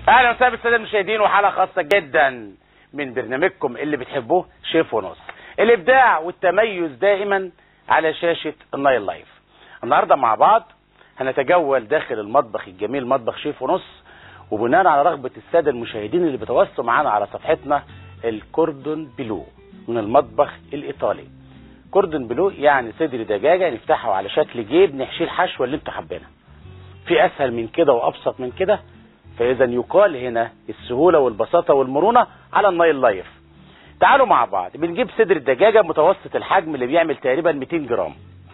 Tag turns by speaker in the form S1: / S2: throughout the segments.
S1: اهلا وسهلا بالساده المشاهدين وحلقه خاصه جدا من برنامجكم اللي بتحبوه شيف ونص الابداع والتميز دائما على شاشه النايل لايف النهارده مع بعض هنتجول داخل المطبخ الجميل مطبخ شيف ونص وبناء على رغبه الساده المشاهدين اللي بيتواصلوا معانا على صفحتنا الكوردون بلو من المطبخ الايطالي كوردون بلو يعني صدر دجاجه نفتحه على شكل جيب نحشيه الحشوه اللي انتوا حابينها في اسهل من كده وابسط من كده فاذا يقال هنا السهوله والبساطه والمرونه على النايل لايف تعالوا مع بعض بنجيب صدر الدجاجه متوسط الحجم اللي بيعمل تقريبا 200 جرام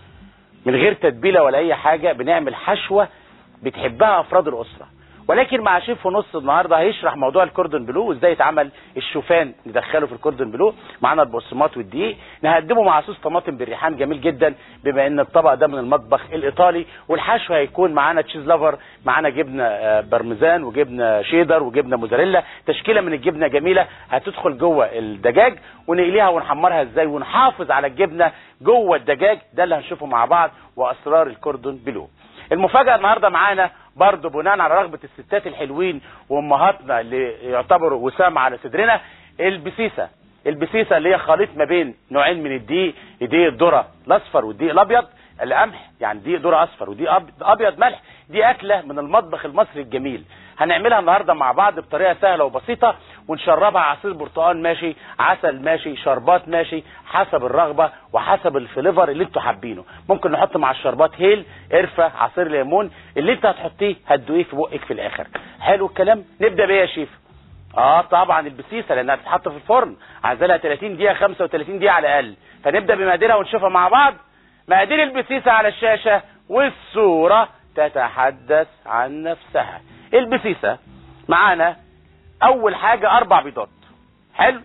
S1: من غير تتبيله ولا اي حاجه بنعمل حشوه بتحبها افراد الاسره ولكن مع شيف ونص النهارده هيشرح موضوع الكوردون بلو وازاي يتعمل الشوفان ندخله في الكوردون بلو معانا البقسماط والدقيق نقدمه مع صوص طماطم بالريحان جميل جدا بما ان الطبق ده من المطبخ الايطالي والحشو هيكون معانا تشيز لافر معانا جبنه آه، بارميزان وجبنه شيدر وجبنه موزاريلا تشكيله من الجبنه جميله هتدخل جوه الدجاج ونقليها ونحمرها ازاي ونحافظ على الجبنه جوه الدجاج ده اللي هنشوفه مع بعض واسرار الكوردون بلو المفاجاه النهارده معانا برضه بناء على رغبه الستات الحلوين وامهاتنا اللي يعتبروا وسام على صدرنا البسيسه البسيسه اللي هي خليط ما بين نوعين من الدقيق دقيق الذره الاصفر والدقيق الابيض القمح يعني دقيق ذره اصفر ودقيق أب- ابيض ملح دي اكله من المطبخ المصري الجميل هنعملها النهارده مع بعض بطريقه سهله وبسيطه ونشربها عصير برتقال ماشي عسل ماشي شربات ماشي حسب الرغبه وحسب الفليفر اللي انتوا حابينه ممكن نحط مع الشربات هيل قرفه عصير ليمون اللي انت هتحطيه هتدوقيه في بقك في الاخر حلو الكلام نبدا بيه يا شيف اه طبعا البسيسه لانها بتتحط في الفرن عايزالها 30 دقيقه 35 دقيقه على الاقل فنبدا بمقاديرها ونشوفها مع بعض مقادير البسيسه على الشاشه والصوره تتحدث عن نفسها البسيسه معانا اول حاجه اربع بيضات حلو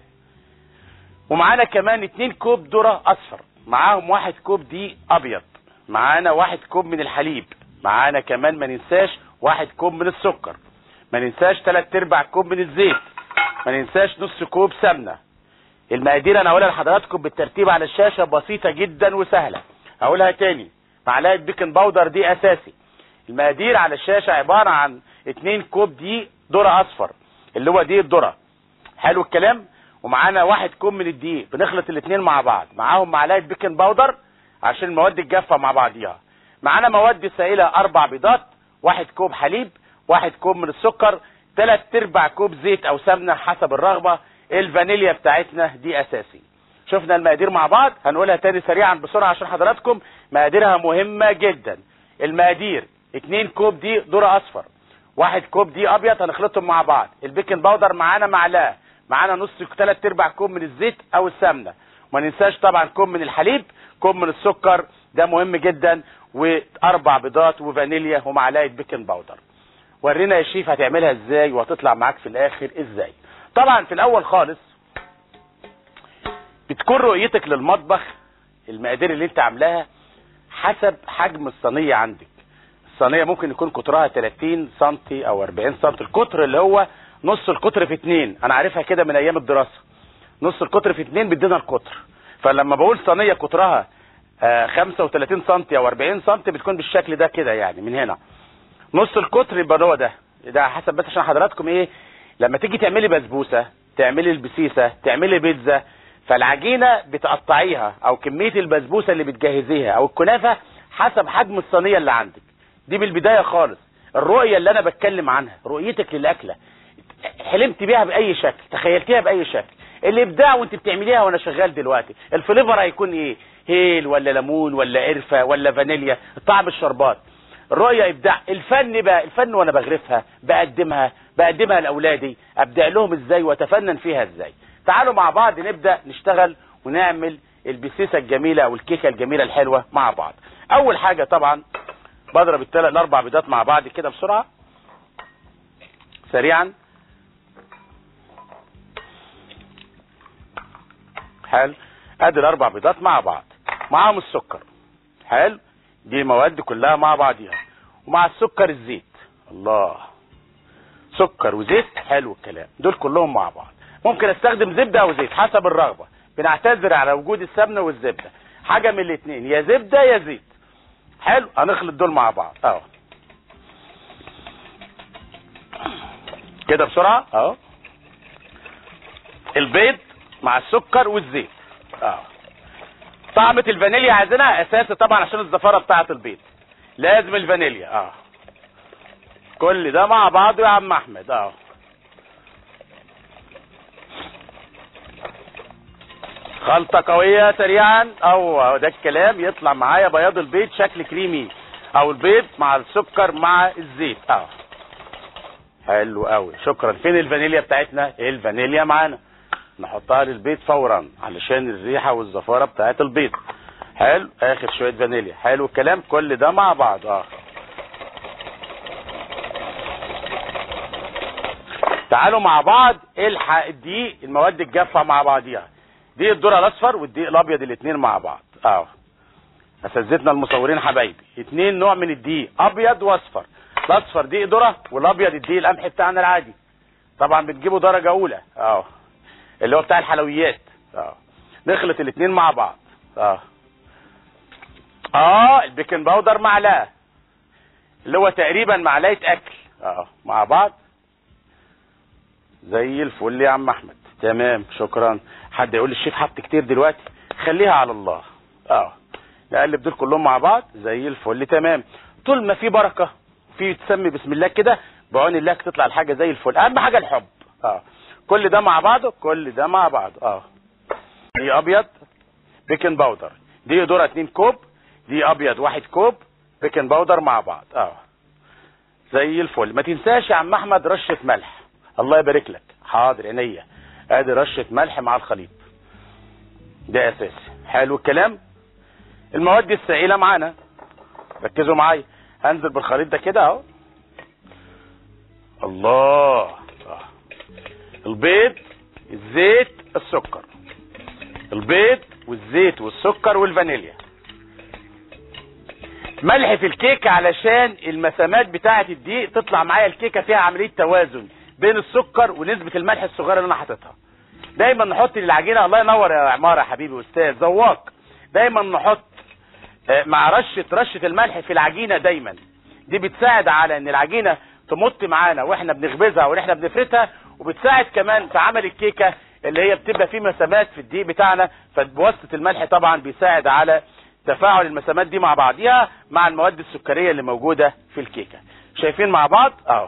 S1: ومعانا كمان اتنين كوب ذره اصفر معاهم واحد كوب دقيق ابيض معانا واحد كوب من الحليب معانا كمان ما ننساش واحد كوب من السكر ما ننساش تلات ارباع كوب من الزيت ما ننساش نص كوب سمنه المقادير انا هقولها لحضراتكم بالترتيب على الشاشه بسيطه جدا وسهله هقولها تاني معلقه بيكنج باودر دي اساسي المقادير على الشاشه عباره عن 2 كوب دقيق ذره اصفر اللي هو دقيق الذره حلو الكلام ومعانا واحد كوب من الدقيق بنخلط الاثنين مع بعض معاهم معلقه بيكنج باودر عشان المواد الجافه مع بعضيها معانا مواد سائله اربع بيضات واحد كوب حليب واحد كوب من السكر ثلاث ارباع كوب زيت او سمنه حسب الرغبه الفانيليا بتاعتنا دي اساسي شفنا المقادير مع بعض هنقولها تاني سريعا بسرعه عشان حضراتكم مقاديرها مهمه جدا المقادير 2 كوب دي ذره اصفر واحد كوب دي ابيض هنخلطهم مع بعض البيكنج باودر معانا معلقه معانا نص ثلاث ارباع كوب من الزيت او السمنه وما ننساش طبعا كوب من الحليب كوب من السكر ده مهم جدا واربع بيضات وفانيليا ومعلقه بيكنج باودر ورينا يا شيف هتعملها ازاي وهتطلع معاك في الاخر ازاي طبعا في الاول خالص بتكون رؤيتك للمطبخ المقادير اللي انت عاملاها حسب حجم الصينيه عندك الصينيه ممكن يكون قطرها 30 سم او 40 سم القطر اللي هو نص القطر في اتنين انا عارفها كده من ايام الدراسه نص القطر في اتنين بيدينا القطر فلما بقول صينيه قطرها آه 35 سم او 40 سم بتكون بالشكل ده كده يعني من هنا نص القطر يبقى هو ده ده حسب بس عشان حضراتكم ايه لما تيجي تعملي بسبوسه تعملي البسيسه تعملي بيتزا فالعجينه بتقطعيها او كميه البسبوسه اللي بتجهزيها او الكنافه حسب حجم الصينيه اللي عندك دي بالبدايه خالص الرؤيه اللي انا بتكلم عنها رؤيتك للاكله حلمت بيها باي شكل تخيلتيها باي شكل الابداع وانت بتعمليها وانا شغال دلوقتي الفليفر هيكون ايه هيل ولا ليمون ولا قرفه ولا فانيليا طعم الشربات الرؤية إبداع الفن بقى الفن وأنا بغرفها بقدمها بقدمها لأولادي أبدع لهم إزاي وأتفنن فيها إزاي تعالوا مع بعض نبدأ نشتغل ونعمل البسيسة الجميلة أو الكيكة الجميلة الحلوة مع بعض أول حاجة طبعا بضرب الثلاث الأربع بيضات مع بعض كده بسرعة سريعا حلو ادي الاربع بيضات مع بعض معاهم السكر حلو دي مواد كلها مع بعضيها ومع السكر الزيت الله سكر وزيت حلو الكلام دول كلهم مع بعض ممكن استخدم زبده او زيت حسب الرغبه بنعتذر على وجود السمنه والزبده حاجه من الاثنين يا زبده يا زيت حلو هنخلط دول مع بعض اهو كده بسرعه اهو البيض مع السكر والزيت اه طعمة الفانيليا عايزينها اساسي طبعا عشان الزفاره بتاعه البيض لازم الفانيليا اه كل ده مع بعضه يا عم احمد اه خلطة قوية سريعا او ده الكلام يطلع معايا بياض البيض شكل كريمي او البيض مع السكر مع الزيت اه حلو قوي شكرا فين الفانيليا بتاعتنا الفانيليا معانا نحطها للبيض فورا علشان الريحة والزفارة بتاعت البيض حلو اخر شوية فانيليا حلو الكلام كل ده مع بعض اه تعالوا مع بعض الحق الدقيق المواد الجافة مع بعضيها دقيق الذره الاصفر والدقيق الابيض الاثنين مع بعض اه اساتذتنا المصورين حبايبي اتنين نوع من الدقيق ابيض واصفر الاصفر دقيق ذره والابيض الدقيق القمح بتاعنا العادي طبعا بتجيبه درجه اولى اه اللي هو بتاع الحلويات اه نخلط الاثنين مع بعض اه اه البيكنج باودر معلقه اللي هو تقريبا معلقه اكل اه مع بعض زي الفل يا عم احمد تمام شكرا حد يقول لي الشيف حط كتير دلوقتي خليها على الله اه نقلب دول كلهم مع بعض زي الفل تمام طول ما في بركه في تسمي بسم الله كده بعون الله تطلع الحاجه زي الفل اهم حاجه الحب اه كل ده مع بعضه كل ده مع بعض اه دي ابيض بيكنج باودر دي ذره 2 كوب دي ابيض 1 كوب بيكنج باودر مع بعض اه زي الفل ما تنساش يا عم احمد رشه ملح الله يبارك لك حاضر عينيا ادي رشه ملح مع الخليط ده اساسي حلو الكلام المواد السائله معانا ركزوا معايا هنزل بالخليط ده كده اهو الله آه. البيض الزيت السكر البيض والزيت والسكر والفانيليا ملح في الكيكه علشان المسامات بتاعه الدقيق تطلع معايا الكيكه فيها عمليه توازن بين السكر ونسبه الملح الصغيره اللي انا حاططها دايما نحط للعجينه الله ينور يا عماره يا حبيبي استاذ ذواق دايما نحط مع رشه رشه الملح في العجينه دايما دي بتساعد على ان العجينه تمط معانا واحنا بنخبزها واحنا بنفردها وبتساعد كمان في عمل الكيكه اللي هي بتبقى فيه مسامات في الدقيق بتاعنا فبواسطه الملح طبعا بيساعد على تفاعل المسامات دي مع بعضيها مع المواد السكريه اللي موجوده في الكيكه شايفين مع بعض اه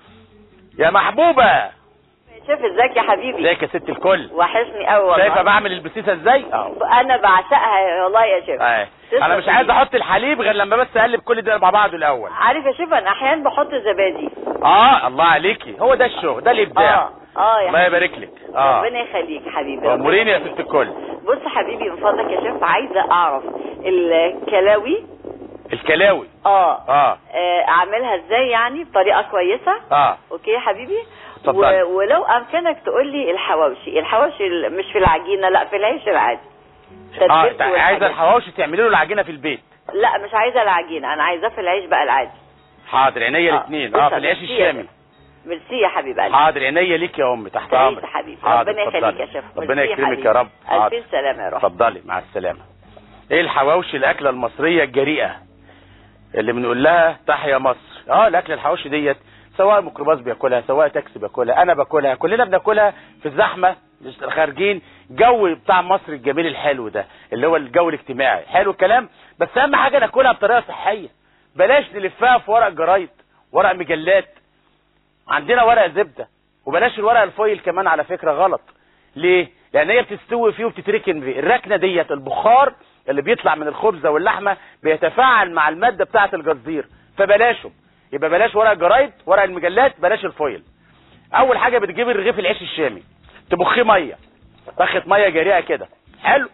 S1: يا محبوبه
S2: شوف ازيك يا حبيبي
S1: ازيك يا ست الكل
S2: وحشني قوي والله
S1: شايفه بعمل البسيسه ازاي اه
S2: انا بعشقها والله يا شيف
S1: آه.
S2: تسلم
S1: انا مش عايز احط الحليب غير لما بس اقلب كل ده مع بعضه الاول
S2: عارف يا شيف انا احيانا بحط زبادي
S1: اه الله عليكي هو ده الشغل ده الابداع
S2: اه اه يا
S1: الله
S2: حبيبي.
S1: يبارك لك اه
S2: ربنا يخليك حبيبي
S1: اموريني يا
S2: ربنا
S1: ست الكل
S2: يخليك. بص حبيبي من فضلك يا شيف عايزه اعرف الكلاوي
S1: الكلاوي
S2: اه
S1: اه
S2: آه، اعملها ازاي يعني بطريقه كويسه
S1: اه
S2: اوكي يا حبيبي
S1: اتفضلي.
S2: و... ولو امكنك تقول لي الحواوشي الحواوشي ال- مش في العجينه لا في العيش العادي
S1: اه
S2: تتبيلته
S1: انت عايزه
S2: والحاجات.
S1: الحواوشي تعملي له العجينه في البيت
S2: لا مش عايزه العجينه انا عايزاه في العيش بقى العادي
S1: حاضر عينيا
S2: آه.
S1: الاثنين اه في
S2: تسلم.
S1: العيش
S2: ميرسي يا
S1: الشامي
S2: ميرسي يا حبيب قلبي
S1: حاضر عينيا ليك يا امي تحت
S2: تعيش
S1: امرك
S2: يا حبيبي
S1: حاضر،
S2: ربنا يخليك
S1: اتفضلي.
S2: يا شيف
S1: ربنا
S2: ميرسي
S1: يكرمك
S2: حبيبي.
S1: يا رب حاضر.
S2: الفين سلامه يا روح
S1: اتفضلي مع السلامه ايه الحواوشي الاكله المصريه الجريئه اللي بنقول لها تحيا مصر اه الاكل الحواوشي ديت سواء ميكروباص بياكلها سواء تاكسي بياكلها انا باكلها كلنا بناكلها في الزحمه مش خارجين جو بتاع مصر الجميل الحلو ده اللي هو الجو الاجتماعي حلو الكلام بس اهم حاجه ناكلها بطريقه صحيه بلاش نلفها في ورق جرايد ورق مجلات عندنا ورق زبده وبلاش الورق الفويل كمان على فكره غلط ليه لان هي بتستوي فيه وبتتركن فيه الركنه ديت البخار اللي بيطلع من الخبزه واللحمه بيتفاعل مع الماده بتاعه الجزير فبلاشه يبقى بلاش ورق جرايد ورق المجلات بلاش الفويل اول حاجه بتجيب الرغيف العيش الشامي تبخيه ميه طخه ميه جريئه كده حلو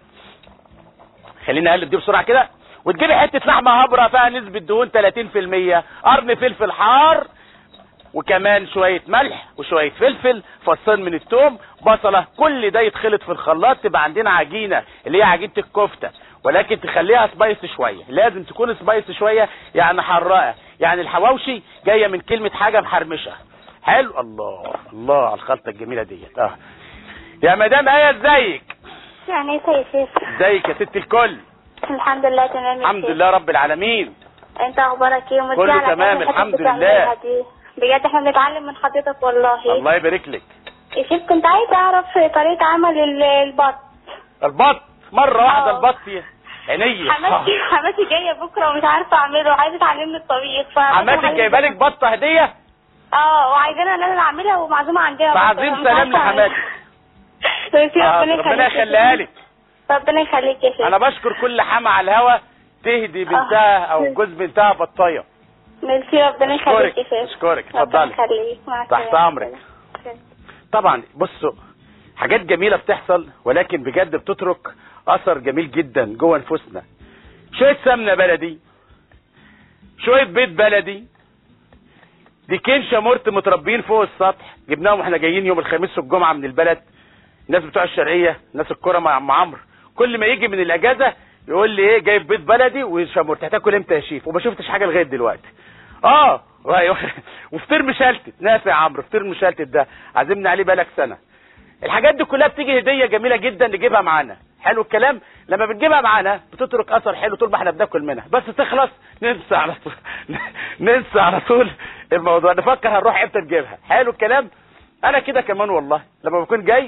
S1: خلينا نقلب دي بسرعه كده وتجيبي حته لحمه هبره فيها نسبه دهون 30% قرن فلفل حار وكمان شوية ملح وشوية فلفل فصين من التوم بصلة كل ده يتخلط في الخلاط تبقى عندنا عجينة اللي هي عجينة الكفتة ولكن تخليها سبايس شوية لازم تكون سبايس شوية يعني حراقة يعني الحواوشي جاية من كلمة حاجة محرمشة حلو الله الله على الخلطة الجميلة ديت اه يا مدام ايه ازيك
S3: يعني يا شيخ
S1: ازيك يا ست الكل
S3: الحمد لله تمام يا
S1: الحمد
S3: شيخ.
S1: لله رب العالمين
S3: انت اخبارك ايه ومش
S1: كله
S3: على
S1: تمام،
S3: كل حاجة
S1: الحمد
S3: بتعملها
S1: لله.
S3: دي. بجد احنا بنتعلم من حضرتك والله
S1: الله يبارك لك
S3: يا شيف كنت عايزة اعرف طريقة عمل ال- البط
S1: البط مره واحده
S3: آه.
S1: البط عينيا
S3: حماتي حماتي جاية بكرة ومش عارفة اعمله وعايزة تعلمني الطبيخ ف
S1: حماتك جايبه لك بطه هديه
S3: اه وعايزانا ان انا اعملها ومعزومة عندنا برضه.
S1: تعظيم
S3: مش
S1: سلام
S3: عارفة أعملها.
S1: لحماتك
S3: ميرسي،
S1: آه،
S3: ربنا
S1: ربنا
S3: يخليك يا
S1: يخليها
S3: شيف.
S1: لك
S3: ربنا يخليك يا شيخ
S1: انا بشكر كل حما على الهوا تهدي بنتها او جوز بنتها بطايه
S3: ميرسي ربنا يخليك يا
S1: اشكرك
S3: شيخ
S1: اشكرك
S3: ربنا
S1: اتفضلي
S3: يخليك مع
S1: تحت
S3: السلامة.
S1: امرك طبعا بصوا حاجات جميله بتحصل ولكن بجد بتترك اثر جميل جدا جوه نفوسنا شويه سمنه بلدي شويه بيض بلدي ديكين شامورت متربيين فوق السطح جبناهم واحنا جايين يوم الخميس والجمعه من البلد الناس بتوع الشرقيه ناس الكوره مع عم عمرو كل ما يجي من الاجازه يقول لي ايه جايب بيض بلدي وشامورت هتاكل امتى يا شيف وما شفتش حاجه لغايه دلوقتي اه وفطير مشلتت نافع يا عمرو فطير مشلتت ده عازمنا عليه بقالك سنه الحاجات دي كلها بتيجي هديه جميله جدا نجيبها معانا حلو الكلام لما بنجيبها معانا بتترك اثر حلو طول ما احنا بناكل منها بس تخلص ننسى على طول ننسى على طول الموضوع نفكر هنروح امتى نجيبها حلو الكلام انا كده كمان والله لما بكون جاي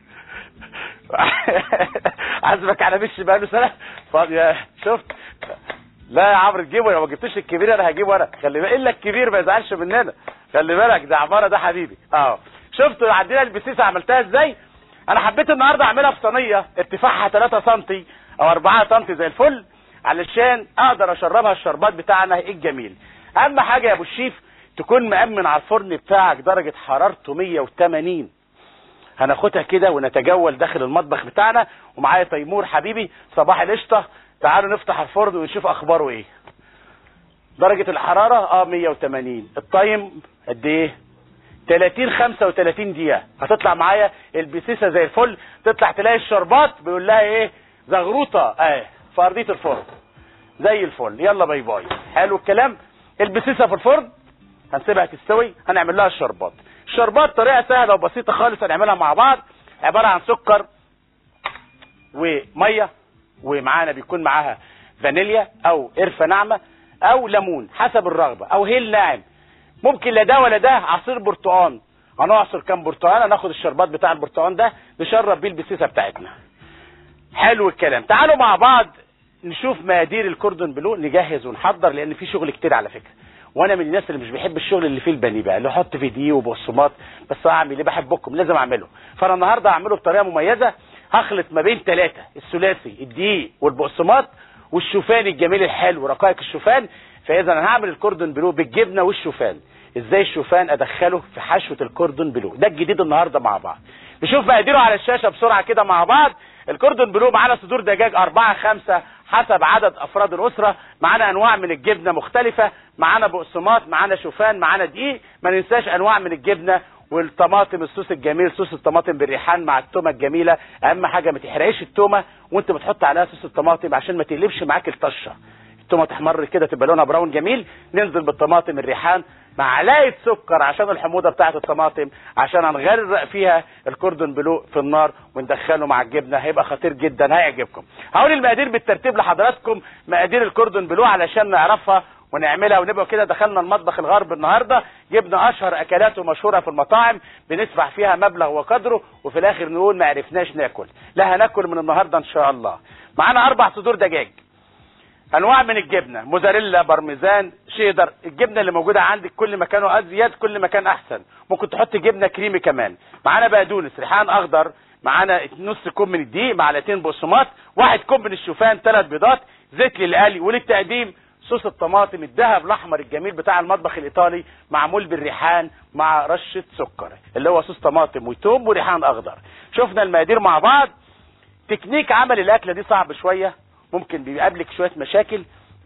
S1: عازمك على مش بقاله سنه فاضي شفت لا يا عمرو تجيبه لو ما جبتش الكبير انا هجيبه انا خلي بالك الا الكبير ما يزعلش مننا خلي بالك ده عماره ده حبيبي اه شفتوا عندنا البسيسه عملتها ازاي انا حبيت النهارده اعملها في صينيه ارتفاعها 3 سم او 4 سم زي الفل علشان اقدر اشربها الشربات بتاعنا الجميل اهم حاجه يا ابو الشيف تكون مأمن على الفرن بتاعك درجه حرارته 180 هناخدها كده ونتجول داخل المطبخ بتاعنا ومعايا تيمور حبيبي صباح القشطه تعالوا نفتح الفرن ونشوف اخباره ايه درجة الحرارة اه 180 التايم قد ايه 30 35 دقيقة هتطلع معايا البسيسة زي الفل تطلع تلاقي الشربات بيقول لها ايه زغروطة اه في ارضية الفرن زي الفل يلا باي باي حلو الكلام البسيسة في الفرن هنسيبها تستوي هنعمل لها الشربات الشربات طريقة سهلة وبسيطة خالص هنعملها مع بعض عبارة عن سكر ومية ومعانا بيكون معاها فانيليا او قرفة ناعمة او ليمون حسب الرغبة او هيل ناعم ممكن لا ده ولا ده عصير برتقان هنعصر كام برتقان هناخد الشربات بتاع البرتقان ده نشرب بيه البسيسة بتاعتنا حلو الكلام تعالوا مع بعض نشوف مقادير الكوردون بلو نجهز ونحضر لان في شغل كتير على فكره وانا من الناس اللي مش بيحب الشغل اللي فيه البني بقى اللي احط فيه دقيق وبقسماط بس اعمل ايه بحبكم لازم اعمله فانا النهارده هعمله بطريقه مميزه هخلط ما بين ثلاثه الثلاثي الدقيق والبقسماط والشوفان الجميل الحلو رقائق الشوفان فاذا انا هعمل الكوردون بلو بالجبنه والشوفان ازاي الشوفان ادخله في حشوه الكوردون بلو ده الجديد النهارده مع بعض نشوف مقاديره على الشاشه بسرعه كده مع بعض الكوردون بلو معانا صدور دجاج أربعة خمسة حسب عدد أفراد الأسرة معانا أنواع من الجبنة مختلفة معانا بقسماط معانا شوفان معانا دقيق ما ننساش أنواع من الجبنة والطماطم الصوص الجميل صوص الطماطم بالريحان مع التومه الجميله اهم حاجه ما تحرقش التومه وانت بتحط عليها صوص الطماطم عشان ما تقلبش معاك الطشه التومه تحمر كده تبقى لونها براون جميل ننزل بالطماطم الريحان معلقه سكر عشان الحموضه بتاعه الطماطم عشان هنغرق فيها الكوردون بلو في النار وندخله مع الجبنه هيبقى خطير جدا هيعجبكم هقول المقادير بالترتيب لحضراتكم مقادير الكوردون بلو علشان نعرفها ونعملها ونبقى كده دخلنا المطبخ الغرب النهارده جبنا اشهر اكلاته مشهوره في المطاعم بندفع فيها مبلغ وقدره وفي الاخر نقول ما عرفناش ناكل لا هناكل من النهارده ان شاء الله معانا اربع صدور دجاج انواع من الجبنه موزاريلا بارميزان شيدر الجبنه اللي موجوده عندك كل ما كانوا ازيد كل ما كان احسن ممكن تحط جبنه كريمي كمان معانا بقدونس ريحان اخضر معانا نص كوب من الدقيق معلقتين بقسماط واحد كوب من الشوفان ثلاث بيضات زيت للقلي وللتقديم صوص الطماطم الذهب الاحمر الجميل بتاع المطبخ الايطالي معمول بالريحان مع رشه سكر اللي هو صوص طماطم وتوم وريحان اخضر شفنا المقادير مع بعض تكنيك عمل الاكله دي صعب شويه ممكن بيقابلك شويه مشاكل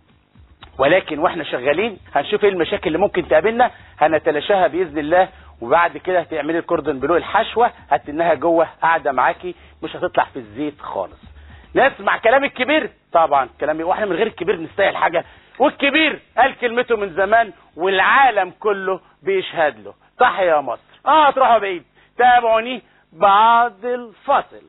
S1: ولكن واحنا شغالين هنشوف ايه المشاكل اللي ممكن تقابلنا هنتلاشاها باذن الله وبعد كده هتعملي الكوردون بلو الحشوه هتنها جوه قاعده معاكي مش هتطلع في الزيت خالص نسمع كلام الكبير طبعا كلامي واحنا من غير الكبير نستاهل حاجه والكبير قال كلمته من زمان والعالم كله بيشهد له صح يا مصر اه تروحوا بعيد تابعوني بعد الفصل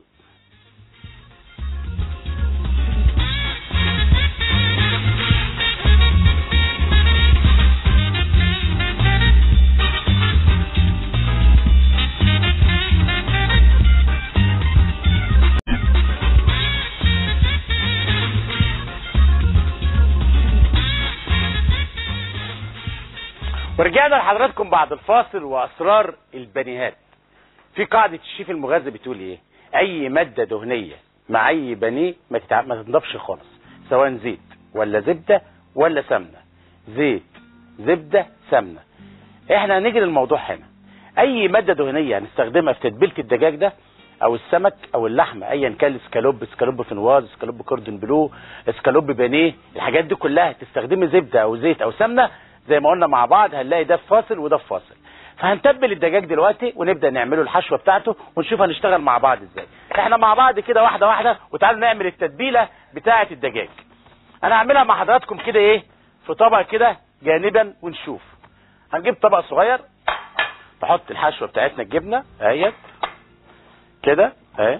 S1: ورجعنا لحضراتكم بعد الفاصل واسرار البنيهات في قاعده الشيف المغذي بتقول ايه اي ماده دهنيه مع اي بانيه ما تتع... ما تنضفش خالص سواء زيت ولا زبده ولا سمنه زيت زبده سمنه احنا هنيجي للموضوع هنا اي ماده دهنيه هنستخدمها في تتبيله الدجاج ده او السمك او اللحمه ايا كان اسكالوب اسكالوب فينواز اسكالوب كوردون بلو اسكالوب بانيه الحاجات دي كلها تستخدمي زبده او زيت او سمنه زي ما قلنا مع بعض هنلاقي ده في فاصل وده في فاصل فهنتبل الدجاج دلوقتي ونبدا نعمله الحشوه بتاعته ونشوف هنشتغل مع بعض ازاي احنا مع بعض كده واحده واحده وتعالوا نعمل التتبيله بتاعه الدجاج انا هعملها مع حضراتكم كده ايه في طبق كده جانبا ونشوف هنجيب طبق صغير نحط الحشوه بتاعتنا الجبنه اهيت كده اهي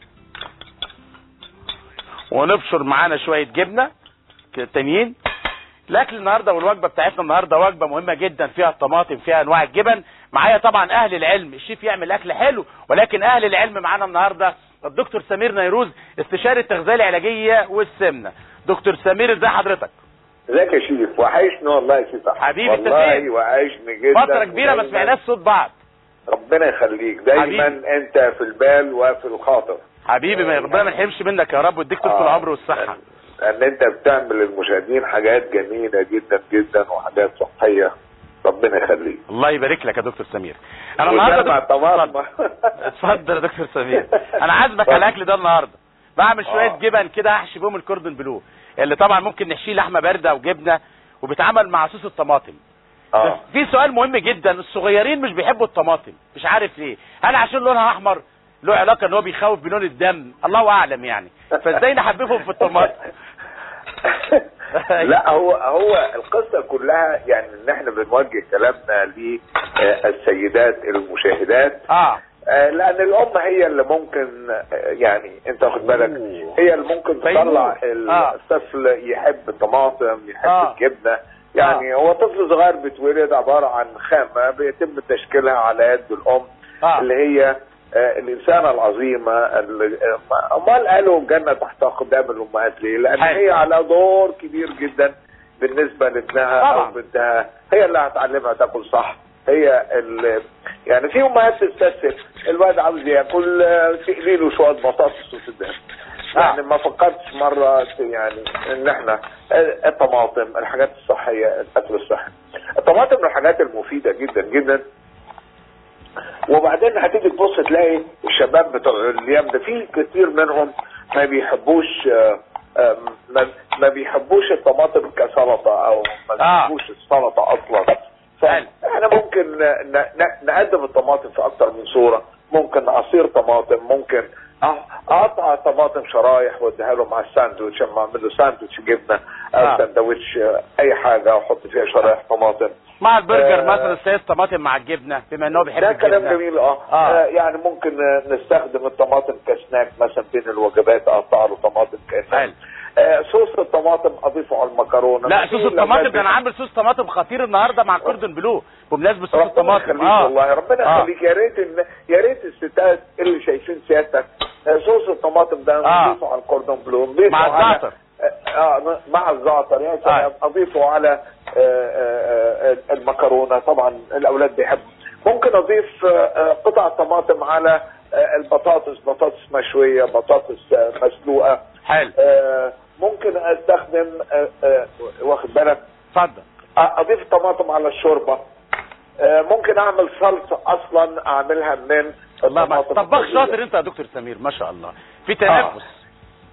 S1: ونبشر معانا شويه جبنه كده تانيين الاكل النهارده والوجبه بتاعتنا النهارده وجبه مهمه جدا فيها الطماطم فيها انواع الجبن معايا طبعا اهل العلم الشيف يعمل اكل حلو ولكن اهل العلم معانا النهارده الدكتور سمير نيروز استشاري التغذيه العلاجيه والسمنه دكتور سمير ازي حضرتك
S4: ازيك يا شيف وحشني والله يا شيف أحمد.
S1: حبيبي، أنت
S4: والله
S1: فين؟
S4: وحشني جدا
S1: فتره كبيره ما
S4: ودايماً-
S1: سمعناش صوت بعض
S4: ربنا يخليك دايما
S1: حبيبي.
S4: انت في البال وفي الخاطر
S1: حبيبي ما- ربنا ما يحرمش منك يا رب ويديك طول
S4: آه.
S1: العمر والصحه
S4: ان انت بتعمل للمشاهدين حاجات جميله جدا جدا وحاجات صحيه ربنا يخليك
S1: الله يبارك لك يا دكتور سمير انا النهارده
S4: وجمع
S1: دكتور-
S4: الطماطم
S1: اتفضل يا دكتور سمير انا عازمك على الاكل ده النهارده بعمل شويه
S4: آه.
S1: جبن كده احشي بيهم الكوردون بلو اللي طبعا ممكن نحشيه لحمه بارده وجبنه وبيتعمل مع صوص الطماطم بس
S4: اه
S1: في سؤال مهم جدا الصغيرين مش بيحبوا الطماطم مش عارف ليه هل عشان لونها احمر له علاقه ان هو بيخوف بلون الدم الله اعلم يعني فازاي نحببهم في الطماطم
S4: لا هو هو القصه كلها يعني ان احنا بنوجه كلامنا للسيدات المشاهدات
S1: اه
S4: آه، لان الام هي اللي ممكن آه، يعني انت واخد بالك
S1: أوه.
S4: هي اللي ممكن
S1: فيروز.
S4: تطلع
S1: آه.
S4: الطفل يحب الطماطم يحب
S1: آه.
S4: الجبنه يعني هو طفل صغير بيتولد عباره عن خامه بيتم تشكيلها على يد الام
S1: اه
S4: اللي هي آه، الانسانه العظيمه اللي آه، امال قالوا الجنه تحت اقدام الامهات ليه؟ لان
S1: حلو.
S4: هي على دور كبير جدا بالنسبه لابنها
S1: طبعا.
S4: او بنتها هي اللي هتعلمها تاكل صح هي ال- يعني في امهات تستسهل الواد عاوز ياكل آه، تقلي له شويه بطاطس وتديها
S1: آه.
S4: يعني ما فكرتش مره يعني ان احنا آه، الطماطم الحاجات الصحيه الاكل الصحي الطماطم من الحاجات المفيده جدا جدا وبعدين هتيجي تبص تلاقي الشباب بتوع الايام ده في كتير منهم ما بيحبوش آه، آه، ما- ما بيحبوش الطماطم كسلطه او ما
S1: آه.
S4: بيحبوش السلطه اصلا
S1: حلو.
S4: فاحنا ممكن ن- ن- نقدم الطماطم في اكتر من صوره ممكن عصير طماطم ممكن أ- اقطع الطماطم شرايح واديها له مع الساندوتش اما اعمل له ساندوتش جبنه او
S1: آه.
S4: ساندوتش آه، اي حاجه واحط فيها شرايح طماطم
S1: مع البرجر
S4: آه.
S1: مثلا سيس طماطم مع الجبنه بما ان هو بيحب
S4: ده كلام
S1: الجبنه
S4: جميل اه,
S1: آه.
S4: آه. يعني ممكن آه، نستخدم الطماطم كسناك مثلا بين الوجبات اقطع له طماطم
S1: حلو.
S4: كأنها آه صوص الطماطم اضيفه على المكرونه
S1: لا
S4: في
S1: صوص
S4: لما
S1: الطماطم ده
S4: بت-
S1: انا عامل صوص طماطم خطير النهارده مع الكوردون بلو بمناسبه صوص
S4: ربنا
S1: الطماطم
S4: يخليك والله ربنا
S1: آه.
S4: يخليك يا ريت إن- يا ريت الستات اللي شايفين سيادتك آه، صوص الطماطم ده
S1: آه.
S4: نضيفه على الكوردون بلو نضيفه
S1: مع
S4: على
S1: الزعتر.
S4: آه آه، مع الزعتر يا سلام اضيفه على آه، آه، آه، المكرونه طبعا الاولاد بيحبوا ممكن اضيف آه، آه، قطع طماطم على آه، البطاطس بطاطس مشويه بطاطس آه، مسلوقه
S1: حلو
S4: آه، ممكن استخدم آه، آه، واخد بالك
S1: اتفضل
S4: اضيف طماطم على الشوربه آه، ممكن اعمل صلصه اصلا اعملها من
S1: الله ما
S4: الطماطم
S1: طباخ
S4: الطبيعية.
S1: شاطر انت يا دكتور سمير ما شاء الله في تنافس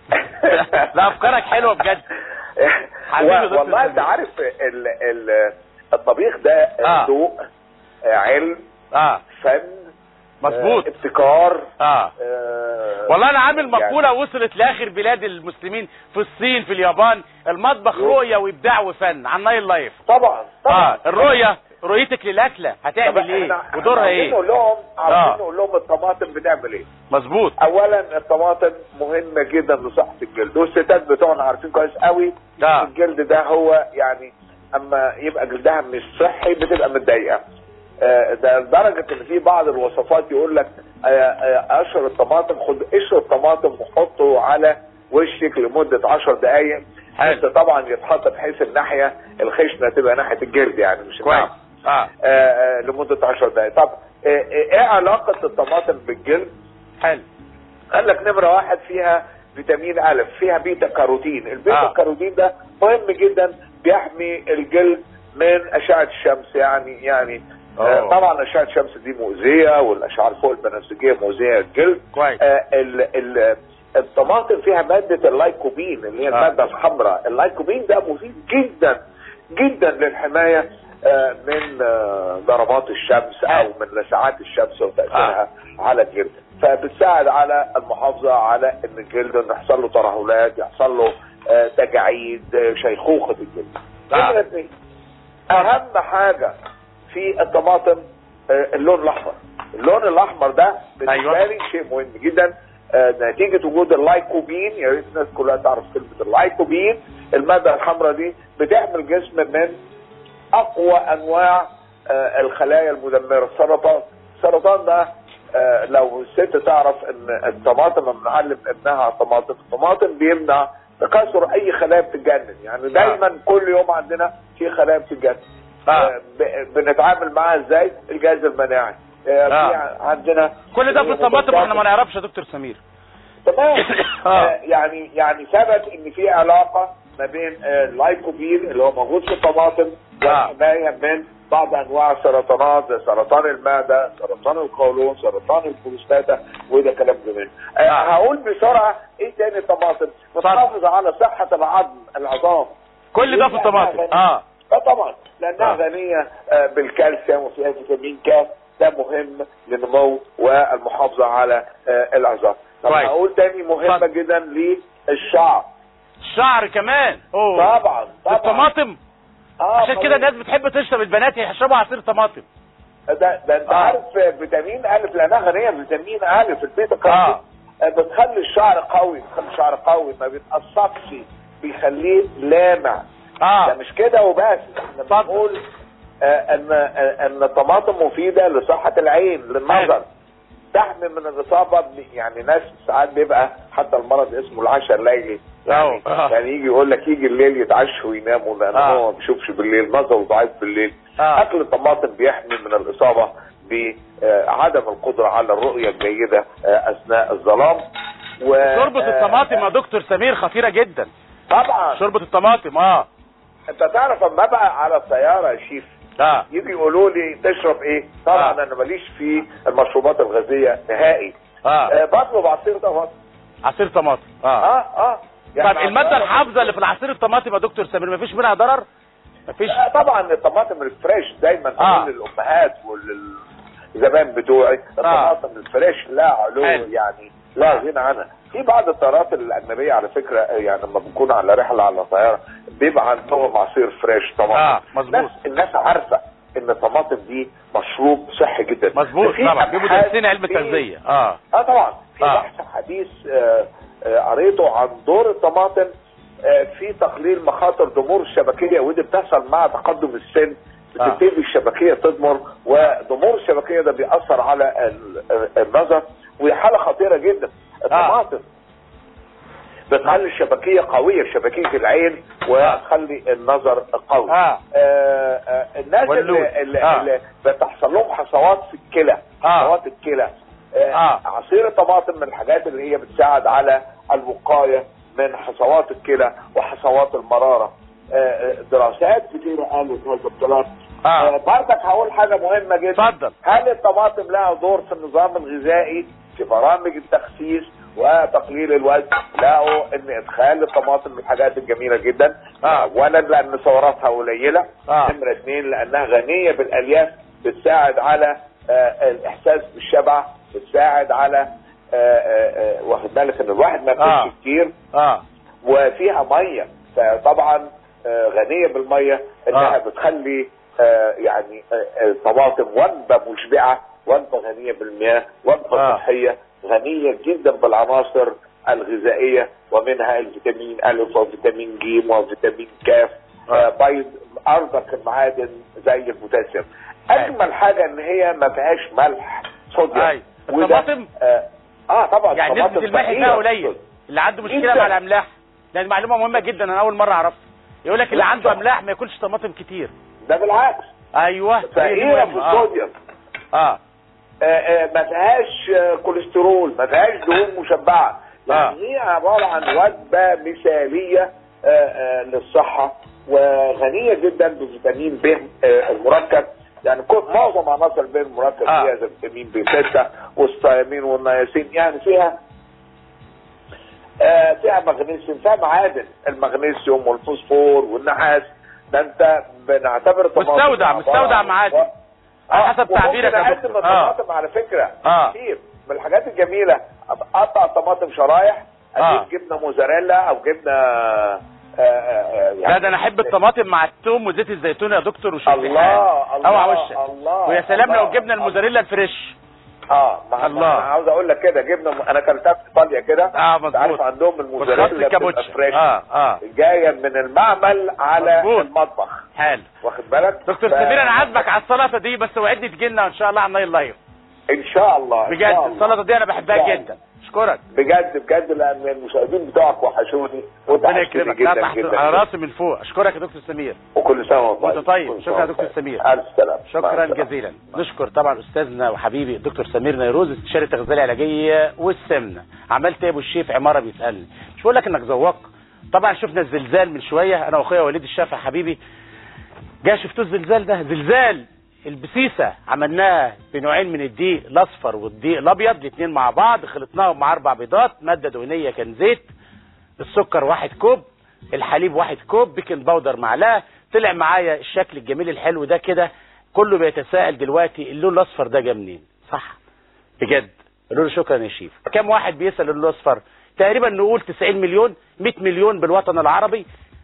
S1: لا افكارك حلوه بجد حبيبي يا
S4: و-
S1: دكتور
S4: والله انت
S1: سمير.
S4: عارف ال ال الطبيخ ده
S1: آه.
S4: ذوق آه، علم
S1: اه
S4: فن
S1: مظبوط
S4: آه، ابتكار
S1: اه
S4: آه،
S1: والله انا عامل
S4: يعني-
S1: مقوله وصلت لاخر بلاد المسلمين في الصين في اليابان المطبخ
S4: يو.
S1: رؤيه وابداع وفن على النايل لايف
S4: طبعا طبعا
S1: اه الرؤيه رؤيتك للاكله
S4: طب
S1: هتعمل ايه
S4: احنا- احنا
S1: ودورها
S4: عاوزين
S1: ايه
S4: نقول لهم
S1: آه.
S4: عاوزين نقول لهم الطماطم بنعمل ايه
S1: مظبوط
S4: اولا الطماطم مهمه جدا لصحه الجلد والستات بتوعنا عارفين كويس قوي
S1: آه.
S4: الجلد ده هو يعني اما يبقى جلدها مش صحي بتبقى متضايقه آه، ده لدرجه ان في بعض الوصفات يقول لك آه، آه، قشر الطماطم خد قشر الطماطم وحطه على وشك لمده 10 دقائق
S1: حلو.
S4: بس طبعا يتحط بحيث الناحيه الخشنه تبقى ناحيه الجلد يعني مش
S1: كويس
S4: النعم.
S1: اه
S4: آه، آه، لمده 10 دقائق طب آه، آه، ايه علاقه الطماطم بالجلد
S1: حلو
S4: قال لك نمرة واحد فيها فيتامين ألف فيها بيتا كاروتين البيتا
S1: آه.
S4: كاروتين ده مهم جدا بيحمي الجلد من أشعة الشمس يعني يعني آه
S1: أوه.
S4: طبعا أشعة الشمس دي مؤذية والأشعة الفوق البنفسجية مؤذية للجلد
S1: كويس
S4: آه ال ال الطماطم فيها مادة اللايكوبين اللي هي
S1: آه.
S4: المادة الحمراء اللايكوبين ده مفيد جدا جدا للحماية آه، من آه، ضربات الشمس
S1: آه.
S4: او من لسعات الشمس وتأثيرها على الجلد فبتساعد على المحافظة على ان الجلد إنه يحصل له ترهلات يحصل له آه، تجاعيد آه، شيخوخة الجلد
S1: آه.
S4: نمرة اتنين، اهم حاجة في الطماطم آه، اللون الاحمر اللون الاحمر ده بالنسبة
S1: أيوة.
S4: لي شيء مهم جدا آه، نتيجة وجود اللايكوبين يا ريت الناس كلها تعرف كلمة اللايكوبين المادة الحمراء دي بتحمي الجسم من اقوى انواع آه، الخلايا المدمرة السرطان السرطان ده آه، لو الست تعرف ان الطماطم لما بنعلم ابنها على الطماطم الطماطم بيمنع تكاثر اي خلايا بتتجنن يعني دايما كل يوم عندنا في خلايا بتتجنن
S1: آه.
S4: آه، ب- بنتعامل معاها ازاي الجهاز المناعي آه،
S1: آه.
S4: في عندنا
S1: كل ده في الطماطم واحنا ما نعرفش يا دكتور سمير
S4: تمام
S1: آه.
S4: آه، يعني يعني ثبت ان في علاقه ما بين آه، اللايكوبين اللي هو موجود في الطماطم
S1: آه.
S4: والحمايه من بعض انواع السرطانات زي سرطان المعده، سرطان القولون، سرطان البروستاتا وده كلام جميل. آه،
S1: آه.
S4: هقول بسرعه ايه تاني الطماطم؟ بتحافظ على صحه العظم العظام.
S1: كل ده في الطماطم اه
S4: اه طبعا لانها
S1: آه.
S4: غنيه آه، بالكالسيوم وفيها فيتامين ك ده مهم للنمو والمحافظه على آه، العظام. طب
S1: كويس.
S4: هقول تاني مهمه
S1: اتفضل.
S4: جدا للشعر.
S1: الشعر كمان اوه
S4: طبعا طبعا
S1: الطماطم
S4: آه
S1: عشان كده الناس بتحب تشرب البنات يشربوا عصير طماطم
S4: ده ده انت
S1: آه.
S4: عارف فيتامين الف لانها غنيه بفيتامين الف البيتا
S1: آه.
S4: كاروتين آه. بتخلي الشعر قوي بتخلي الشعر قوي ما بيتقصفش بيخليه لامع ده
S1: اه
S4: مش كده وبس احنا
S1: اتفضل.
S4: بنقول آه ان آه ان الطماطم مفيده لصحه العين للنظر تحمي من الاصابه ب- يعني ناس ساعات بيبقى حتى المرض اسمه العشاء الليلي يعني,
S1: آه.
S4: يعني يجي يقول لك يجي الليل يتعشوا ويناموا لان
S1: آه.
S4: هو ما بيشوفش بالليل نظره ضعيف بالليل
S1: آه.
S4: اكل الطماطم بيحمي من الاصابه بعدم القدره على الرؤيه الجيده آه، اثناء الظلام و
S1: شوربة
S4: آه،
S1: الطماطم يا دكتور سمير خطيرة جدا
S4: طبعا
S1: شوربة الطماطم اه
S4: انت تعرف اما ابقى على السياره يا شيف
S1: اه
S4: يجي يقولوا لي تشرب ايه طبعا
S1: آه.
S4: انا ماليش في المشروبات الغازيه نهائي
S1: اه
S4: آه بطلب عصير طماطم
S1: عصير طماطم اه
S4: اه اه
S1: طب المادة
S4: عصير-
S1: الحافظة اللي في العصير الطماطم يا دكتور سمير مفيش منها ضرر؟ مفيش
S4: لا، طبعا الطماطم الفريش دايما
S1: آه.
S4: كل الامهات والزمان بتوعي الطماطم الفريش لا علو
S1: حلو.
S4: يعني لا غنى عنها في بعض الطيارات الاجنبيه على فكره يعني لما بنكون على رحله على طياره بيبقى عندهم عصير فريش طماطم
S1: آه، مظبوط.
S4: الناس, الناس عارفه ان الطماطم دي مشروب صحي جدا
S1: مظبوط
S4: في
S1: طبعا بيبقوا
S4: أبحاث
S1: دارسين علم
S4: في-
S1: التغذية اه
S4: اه طبعا في
S1: آه.
S4: بحث حديث آه، آه، قريته عن دور الطماطم آه، في تقليل مخاطر ضمور الشبكيه ودي بتحصل مع تقدم السن
S1: آه.
S4: بتبتدي الشبكيه تضمر وضمور الشبكيه ده بيأثر على ال- ال- النظر وهي حاله خطيره جدا الطماطم بتخلي الشبكيه قويه شبكيه العين وتخلي النظر قوي
S1: آه.
S4: آه، آه، الناس
S1: واللوز.
S4: اللي, اللي,
S1: آه.
S4: اللي بتحصل لهم حصوات في الكلى
S1: آه.
S4: حصوات الكلى آه.
S1: آه.
S4: عصير الطماطم من الحاجات اللي هي بتساعد على الوقايه من حصوات الكلى وحصوات المراره آه، آه، دراسات كتيره قالت هذا الكلام
S1: آه.
S4: آه، برضك هقول حاجه مهمه جدا
S1: اتفضل.
S4: هل الطماطم لها دور في النظام الغذائي في برامج التخسيس وتقليل الوزن لقوا ان ادخال الطماطم من الحاجات الجميله جدا
S1: آه.
S4: اولا لان سعراتها قليله
S1: آه.
S4: نمره اثنين لانها غنيه بالالياف بتساعد على آه، الاحساس بالشبع بتساعد على آه، آه، آه، واخد بالك ان الواحد ما
S1: آه.
S4: ياكلش كتير
S1: اه
S4: وفيها ميه فطبعا آه، غنيه بالميه انها
S1: آه.
S4: بتخلي آه، يعني آه، آه، الطماطم وجبه مشبعه وجبه غنيه بالمياه وجبه
S1: آه.
S4: صحيه غنيه جدا بالعناصر الغذائيه ومنها الفيتامين الف وفيتامين ج وفيتامين ك
S1: آه.
S4: آه، بيض ارضك المعادن زي البوتاسيوم اجمل حاجه ان هي ما فيهاش ملح صوديوم
S1: أيوة.
S4: وده-
S1: الطماطم؟
S4: اه, آه طبعا
S1: يعني
S4: الطماطم
S1: نسبة الملح
S4: ثقيلة.
S1: فيها قليل اللي عنده مشكلة
S4: جداً.
S1: مع الأملاح لأن معلومة مهمة جدا أنا أول مرة أعرفها يقول لك اللي
S4: لا،
S1: عنده
S4: طبعاً.
S1: أملاح ما ياكلش طماطم كتير
S4: ده بالعكس
S1: ايوه هي دي
S4: فقيره في
S1: مهمة. اه
S4: الصوديوم
S1: اه
S4: آه، آه، ما فيهاش آه، كوليسترول ما فيهاش دهون مشبعه يعني هي عباره عن وجبه مثاليه آه، آه، للصحه وغنيه جدا بفيتامين ب آه، المركب يعني كل معظم عناصر ب المركب
S1: آه.
S4: فيها زي فيتامين ب 6 والثيامين والنياسين يعني فيها آه، فيها مغنيسيوم فيها معادن المغنيسيوم والفوسفور والنحاس ده انت بنعتبر الطماطم
S1: مستودع-
S4: عبارة
S1: مستودع
S4: عن-
S1: معادن.
S4: آه،
S1: على حسب تعبيرك يا
S4: وممكن
S1: دكتور.
S4: اقدم
S1: آه.
S4: الطماطم على فكره
S1: آه.
S4: كتير من الحاجات الجميله اقطع الطماطم شرايح
S1: آه.
S4: اجيب جبنه موزاريلا او جبنه آه، آه، آه، يعني
S1: لا ده انا احب الطماطم مع الثوم وزيت الزيتون يا دكتور وشوف
S4: الله الله
S1: اوعى وشك
S4: الله
S1: ويا سلام
S4: الله،
S1: لو جبنا الموزاريلا الفريش
S4: اه ما
S1: الله.
S4: الله انا عاوز اقول لك كده جبنه م... انا كلتها في ايطاليا كده
S1: اه
S4: انت عارف
S1: مظبوط
S4: عندهم
S1: والخس
S4: الموزاريلا بتبقى
S1: الكابوتشا
S4: فريش
S1: اه اه
S4: جايه من المعمل على
S1: مظبوط.
S4: المطبخ
S1: حلو
S4: واخد بالك
S1: دكتور
S4: ف-
S1: سمير انا عازمك على السلطه دي بس وعدني تجي لنا ان شاء الله على النايل لايف
S4: ان شاء الله إن
S1: بجد
S4: شاء الله.
S1: السلطه دي انا
S4: إن شاء
S1: بحبها
S4: الله.
S1: جدا اشكرك
S4: بجد بجد لان المشاهدين بتوعك وحشوني
S1: ربنا
S4: وتحشوني
S1: يكرمك لا
S4: جدا
S1: تحت
S4: جدا
S1: على
S4: جدا.
S1: راسي من فوق اشكرك يا دكتور سمير
S4: وكل سنه وانت
S1: وانت طيب.
S4: كل
S1: شكرا
S4: سنة
S1: يا دكتور
S4: وأنت
S1: سمير.
S4: الف سلامه مع
S1: شكرا
S4: السلامة.
S1: جزيلا نشكر طبعا استاذنا وحبيبي الدكتور سمير نيروز استشاري التغذيه العلاجيه والسمنه عملت ايه يا ابو الشيف عماره بيسالني مش بقول لك انك ذواق طبعا شفنا الزلزال من شويه انا واخويا وليد الشافع حبيبي جا شفتوا الزلزال ده زلزال البسيسه عملناها بنوعين من الدقيق الاصفر والدقيق الابيض الاثنين مع بعض خلطناهم مع اربع بيضات ماده دهنيه كان زيت السكر واحد كوب الحليب واحد كوب بيكنج باودر معلقه طلع معايا الشكل الجميل الحلو ده كده كله بيتساءل دلوقتي اللون الاصفر ده جه منين صح بجد قالوا له شكرا يا شيف كم واحد بيسال اللون الاصفر تقريبا نقول 90 مليون 100 مليون بالوطن العربي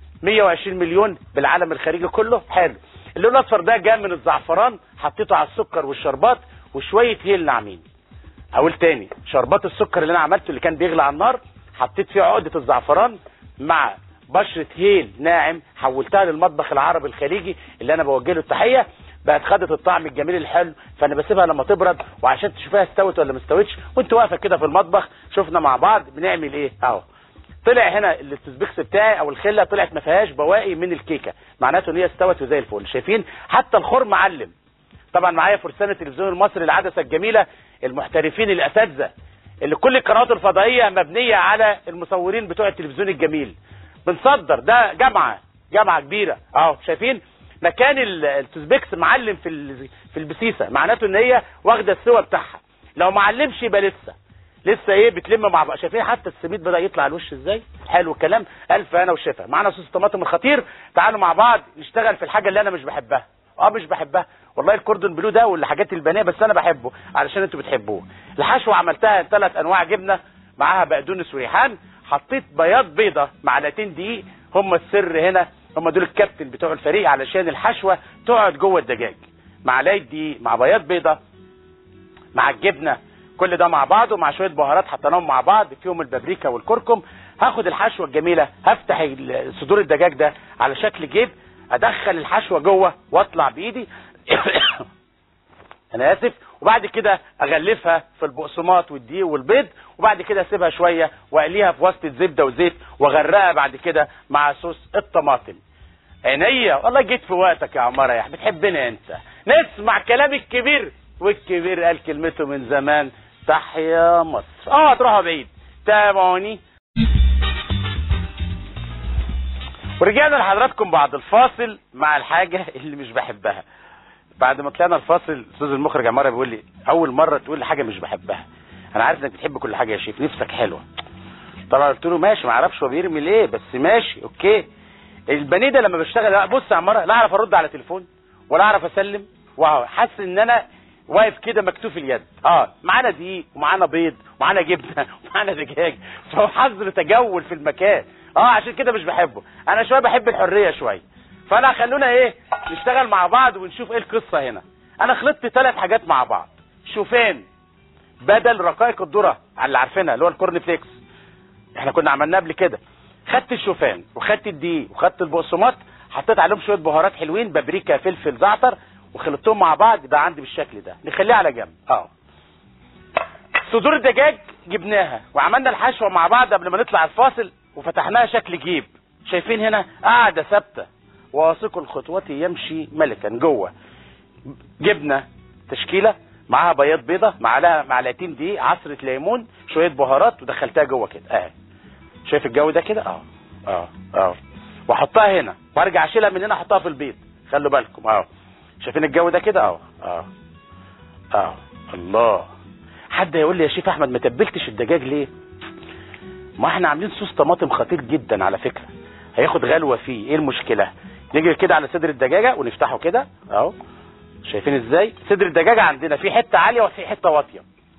S1: 120 مليون بالعالم الخارجي كله حلو اللون الاصفر ده جاء من الزعفران حطيته على السكر والشربات وشويه هيل ناعمين اقول تاني شربات السكر اللي انا عملته اللي كان بيغلى على النار حطيت فيه عقده الزعفران مع بشره هيل ناعم حولتها للمطبخ العربي الخليجي اللي انا بوجه له التحيه بقت خدت الطعم الجميل الحلو فانا بسيبها لما تبرد وعشان تشوفيها استوت ولا ما استوتش وانت واقفه كده في المطبخ شفنا مع بعض بنعمل ايه اهو طلع هنا التسبيكس بتاعي او الخله طلعت ما فيهاش بواقي من الكيكه معناته ان هي استوت وزي الفل شايفين حتى الخرم معلم طبعا معايا فرسان التلفزيون المصري العدسه الجميله المحترفين الاساتذه اللي كل القنوات الفضائيه مبنيه على المصورين بتوع التلفزيون الجميل بنصدر ده جامعه جامعه كبيره اهو شايفين مكان ال- التوزبيكس معلم في ال- في البسيسه معناته ان هي واخده السوى بتاعها لو معلمش يبقى لسه لسه ايه بتلم مع بعض شايفين حتى السميد بدا يطلع على الوش ازاي حلو الكلام الف انا والشفا معانا صوص الطماطم الخطير تعالوا مع بعض نشتغل في الحاجه اللي انا مش بحبها اه مش بحبها والله الكوردون بلو ده والحاجات البانيه بس انا بحبه علشان انتوا بتحبوه الحشوه عملتها ثلاث انواع جبنه معاها بقدونس وريحان حطيت بياض بيضه معلقتين دقيق هم السر هنا هم دول الكابتن بتوع الفريق علشان الحشوه تقعد جوه الدجاج معلقه دقيق مع بياض بيضه مع الجبنه كل ده مع بعض ومع شويه بهارات حطيناهم مع بعض فيهم البابريكا والكركم هاخد الحشوه الجميله هفتح ال- صدور الدجاج ده على شكل جيب ادخل الحشوه جوه واطلع بايدي انا اسف وبعد كده اغلفها في البقسماط والدقيق والبيض وبعد كده اسيبها شويه واقليها في وسط زبده وزيت واغرقها بعد كده مع صوص الطماطم عينيا والله جيت في وقتك يا عمارة يا بتحبني انت نسمع كلام الكبير والكبير قال كلمته من زمان تحيا مصر اه تروحوا بعيد تابعوني ورجعنا لحضراتكم بعد الفاصل مع الحاجة اللي مش بحبها بعد ما طلعنا الفاصل استاذ المخرج عمارة بيقول لي اول مرة تقول لي حاجة مش بحبها انا عارف انك بتحب كل حاجة يا شيف نفسك حلوة طبعا قلت له ماشي ما اعرفش هو بيرمي ليه بس ماشي اوكي البانيه ده لما بشتغل لا بص يا عماره لا اعرف ارد على تليفون ولا اعرف اسلم واو حاسس ان انا واقف كده مكتوف اليد اه معانا دقيق ومعانا بيض ومعانا جبنه ومعانا دجاج فهو حظر تجول في المكان اه عشان كده مش بحبه انا شويه بحب الحريه شويه فانا خلونا ايه نشتغل مع بعض ونشوف ايه القصه هنا انا خلطت ثلاث حاجات مع بعض شوفان بدل رقائق الذره على اللي عارفينها اللي هو الكورن فليكس احنا كنا عملناه قبل كده خدت الشوفان وخدت الدقيق وخدت البقسماط حطيت عليهم شويه بهارات حلوين بابريكا فلفل زعتر وخلطتهم مع بعض يبقى عندي بالشكل ده نخليه على جنب اه صدور الدجاج جبناها وعملنا الحشوه مع بعض قبل ما نطلع الفاصل وفتحناها شكل جيب شايفين هنا قاعده ثابته واثق الخطوات يمشي ملكا جوه جبنه تشكيله معاها بياض بيضه معلقه معلقتين دقيق عصره ليمون شويه بهارات ودخلتها جوه كده اه شايف الجو ده كده اه اه اه واحطها هنا وارجع اشيلها من هنا احطها في البيض خلوا بالكم اه شايفين الجو ده كده اه اه اه الله حد يقول لي يا شيف احمد ما تبلتش الدجاج ليه ما احنا عاملين صوص طماطم خطير جدا على فكره هياخد غلوه فيه ايه المشكله نيجي كده على صدر الدجاجه ونفتحه كده اهو شايفين ازاي صدر الدجاجه عندنا في حته عاليه وفي حته واطيه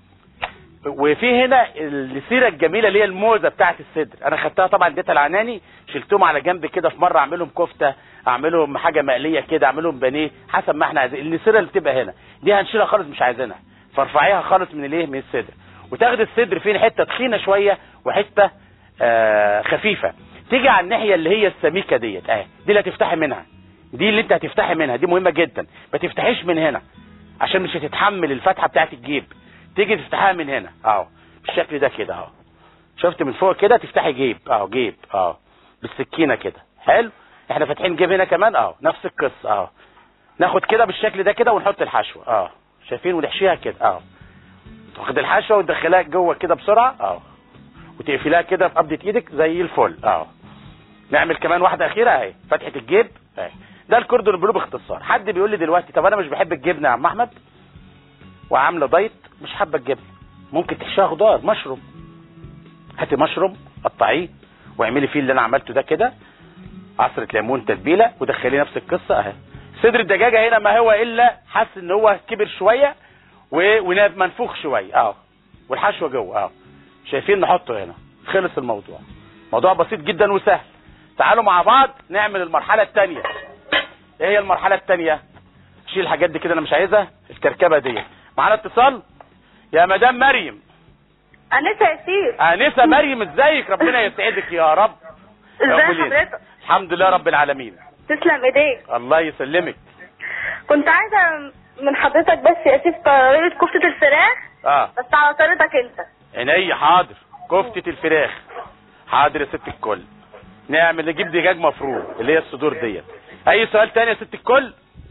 S1: وفي هنا السيره الجميله اللي هي الموزه بتاعه الصدر انا خدتها طبعا اديتها العناني شلتهم على جنب كده في مره اعملهم كفته اعملهم حاجه مقليه كده اعملهم بانيه حسب ما احنا عايزين السيره اللي بتبقى هنا دي هنشيلها خالص مش عايزينها فارفعيها خالص من الايه من الصدر وتاخد الصدر فين حته تخينه شويه وحته آه خفيفه تيجي على الناحيه اللي هي السميكه ديت اهي دي اللي هتفتحي منها دي اللي انت هتفتحي منها دي مهمه جدا ما تفتحيش من هنا عشان مش هتتحمل الفتحه بتاعت الجيب تيجي تفتحها من هنا اهو بالشكل ده كده اهو شفت من فوق كده تفتحي جيب اهو جيب اهو بالسكينه كده حلو احنا فاتحين جيب هنا كمان اهو نفس القصه اهو ناخد كده بالشكل ده كده ونحط الحشوه اه شايفين ونحشيها كده اه تاخد الحشوه وتدخلها جوه كده بسرعه اه وتقفلها كده في قبضه ايدك زي الفل اه نعمل كمان واحده اخيره اهي فتحه الجيب اهي ده الكوردون بلو باختصار حد بيقول لي دلوقتي طب انا مش بحب الجبنه يا عم احمد وعامله دايت مش حابه الجبنه ممكن تحشيها خضار مشروم هاتي مشروم قطعيه واعملي فيه اللي انا عملته ده كده عصره ليمون تتبيله ودخليه نفس القصه اهي صدر الدجاجه هنا ما هو الا حاسس ان هو كبر شويه و- ومنفوخ شويه اهو والحشوه جوه اهو شايفين نحطه هنا خلص الموضوع موضوع بسيط جدا وسهل تعالوا مع بعض نعمل المرحله الثانيه ايه هي المرحله الثانيه شيل الحاجات دي كده انا مش عايزها الكركبه دي معانا اتصال يا مدام مريم
S3: انسه يا شيف
S1: انسه مريم ازيك ربنا يسعدك يا رب
S3: ازي
S1: أقول إيه؟
S3: حضرتك
S1: الحمد لله رب العالمين
S3: تسلم ايديك
S1: الله يسلمك
S3: كنت عايزه من حضرتك بس يا شيف طريقه كفته الفراخ
S1: اه
S3: بس على طريقتك انت
S1: عينيا حاضر كفتة الفراخ حاضر يا ست الكل نعمل نجيب دجاج مفروم اللي هي الصدور ديت اي سؤال تاني يا ست الكل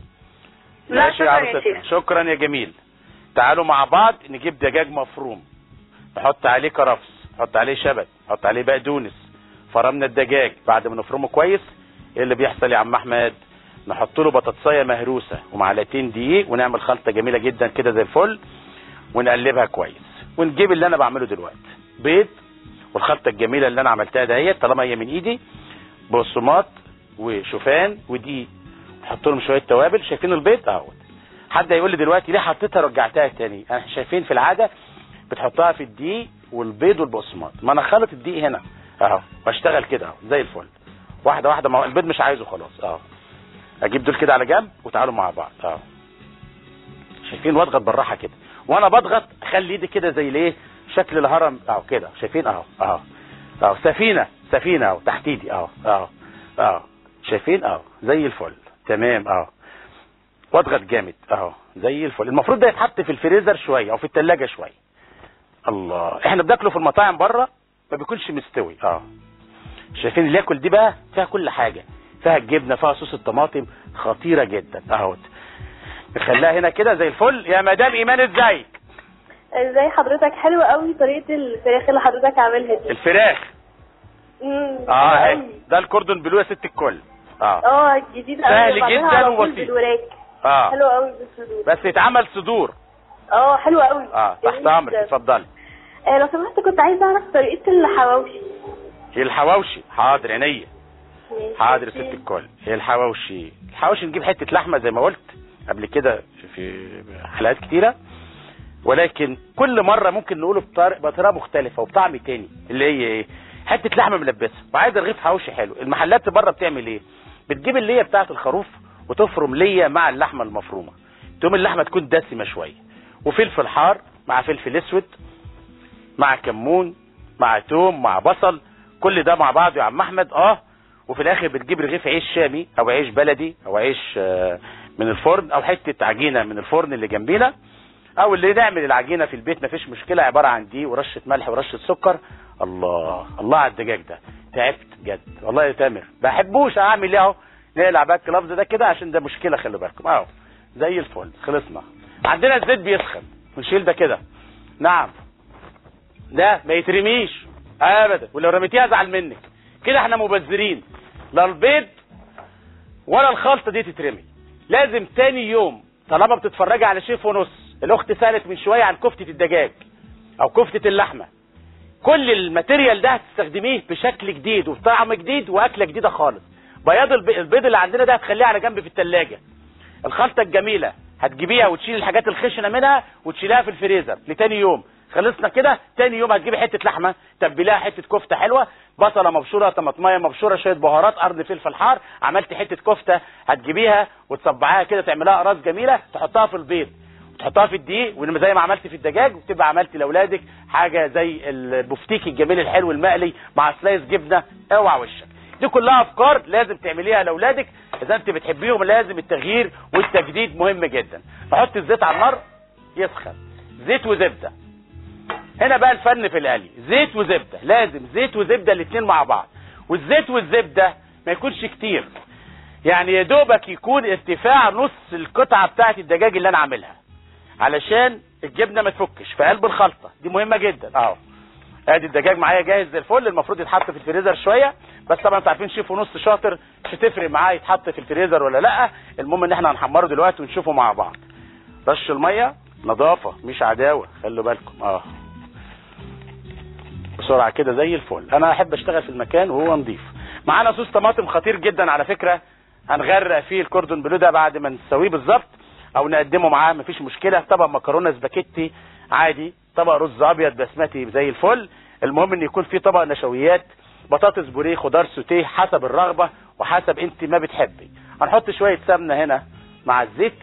S3: لا
S1: ماشي
S3: شكرا يا
S1: عروستنا.
S3: شيف
S1: شكرا يا جميل تعالوا مع بعض نجيب دجاج مفروم نحط عليه كرفس نحط عليه شبت نحط عليه بقدونس فرمنا الدجاج بعد ما نفرمه كويس ايه اللي بيحصل يا عم احمد نحط له بطاطسايه مهروسه ومعلقتين دقيق ونعمل خلطه جميله جدا كده زي الفل ونقلبها كويس ونجيب اللي انا بعمله دلوقتي بيض والخلطه الجميله اللي انا عملتها دهيت طالما هي من ايدي بقسماط وشوفان ودقيق نحط لهم شويه توابل شايفين البيض اهوت حد هيقول لي دلوقتي ليه حطيتها رجعتها تاني احنا شايفين في العاده بتحطها في الدقيق والبيض والبقسماط ما انا خلط الدقيق هنا اهو بشتغل كده اهو زي الفل واحده واحده ما هو البيض مش عايزه خلاص اهو اجيب دول كده على جنب وتعالوا مع بعض اهو شايفين واضغط بالراحه كده وانا بضغط اخلي ايدي كده زي الايه شكل الهرم اهو كده شايفين اهو اهو اهو سفينه سفينه اهو تحت ايدي اهو اهو اهو شايفين اهو زي الفل تمام اهو واضغط جامد اهو زي الفل المفروض ده يتحط في الفريزر شويه او في الثلاجه شويه الله احنا بناكله في المطاعم بره ما بيكونش مستوي اه شايفين اللي ياكل دي بقى فيها كل حاجه فيها الجبنه فيها صوص الطماطم خطيره جدا اهوت نخليها هنا كده زي الفل يا مدام ايمان ازيك
S3: ازاي حضرتك حلوه قوي طريقه الفراخ اللي حضرتك عاملها دي
S1: الفراخ
S3: امم
S1: اه اهي
S3: قوي.
S1: ده الكوردون بلو يا ست الكل اه
S3: اه جديد قوي
S1: سهل
S3: وبعملها
S1: جدا
S3: على طول
S1: وبسيط.
S3: بالوراك
S1: اه
S3: حلو قوي بالصدور
S1: بس يتعمل صدور
S3: اه حلو قوي
S1: اه تحت
S3: جميل
S1: امرك
S3: جداً.
S1: اتفضلي
S3: آه لو سمحت كنت عايزه اعرف طريقه الحواوشي
S1: هي الحواوشي حاضر عينيا
S3: ماشي.
S1: حاضر يا ست الكل هي الحواوشي الحواوشي نجيب حته لحمه زي ما قلت قبل كده في حلقات كتيره ولكن كل مره ممكن نقوله بطريقه بطريقه مختلفه وبطعم تاني اللي هي ايه حته لحمه ملبسه وعايز رغيف حواوشي حلو المحلات بره بتعمل ايه بتجيب الليه بتاعه الخروف وتفرم ليه مع اللحمه المفرومه تقوم اللحمه تكون دسمه شويه وفلفل حار مع فلفل اسود مع كمون مع توم مع بصل كل ده مع بعض يا عم احمد اه وفي الاخر بتجيب رغيف عيش شامي او عيش بلدي او عيش آه، من الفرن او حته عجينه من الفرن اللي جنبينا او اللي نعمل العجينه في البيت مفيش مشكله عباره عن دقيق ورشه ملح ورشه سكر الله الله على الدجاج ده تعبت بجد والله يا تامر بحبوش اعمل ايه اهو نقلع بقى الكلافز ده كده عشان ده مشكله خلي بالكم اهو زي الفل خلصنا عندنا الزيت بيسخن نشيل ده كده نعم ده ما يترميش ابدا ولو رميتيه ازعل منك كده احنا مبذرين لا البيض ولا الخلطه دي تترمي لازم تاني يوم طالما بتتفرجي على شيف ونص الاخت سالت من شويه عن كفته الدجاج او كفته اللحمه كل الماتيريال ده هتستخدميه بشكل جديد وبطعم جديد واكله جديده خالص بياض الب- البيض اللي عندنا ده هتخليه على جنب في التلاجة الخلطه الجميله هتجيبيها وتشيل الحاجات الخشنه منها وتشيلها في الفريزر لتاني يوم خلصنا كده تاني يوم هتجيبي حته لحمه تبليها حته كفته حلوه بصله مبشوره طماطمايه مبشوره شويه بهارات قرن فلفل حار عملت حته كفته هتجيبيها وتصبعيها كده تعملها اقراص جميله تحطها في البيض وتحطها في الدقيق ولما زي ما عملت في الدجاج وتبقى عملت لاولادك حاجه زي البفتيك الجميل الحلو المقلي مع سلايس جبنه اوعى وشك دي كلها افكار لازم تعمليها لاولادك اذا انت بتحبيهم لازم التغيير والتجديد مهم جدا نحط الزيت على النار يسخن زيت وزبده هنا بقى الفن في القلي زيت وزبده لازم زيت وزبده الاثنين مع بعض والزيت والزبده ما يكونش كتير يعني يا دوبك يكون ارتفاع نص القطعه بتاعت الدجاج اللي انا عاملها علشان الجبنه ما تفكش في قلب الخلطه دي مهمه جدا اهو ادي الدجاج معايا جاهز زي الفل المفروض يتحط في الفريزر شويه بس طبعا انتوا عارفين شيف ونص شاطر مش هتفرق معاه يتحط في الفريزر ولا لا المهم ان احنا هنحمره دلوقتي ونشوفه مع بعض رش الميه نظافه مش عداوه خلوا بالكم اه بسرعه كده زي الفل انا احب اشتغل في المكان وهو نظيف معانا صوص طماطم خطير جدا على فكره هنغرق فيه الكوردون بلو ده بعد ما نسويه بالظبط او نقدمه معاه مفيش مشكله طبق مكرونه سباكيتي عادي طبق رز ابيض بسمتي زي الفل المهم ان يكون فيه طبق نشويات بطاطس بوريه خضار سوتيه حسب الرغبه وحسب انت ما بتحبي هنحط شويه سمنه هنا مع الزيت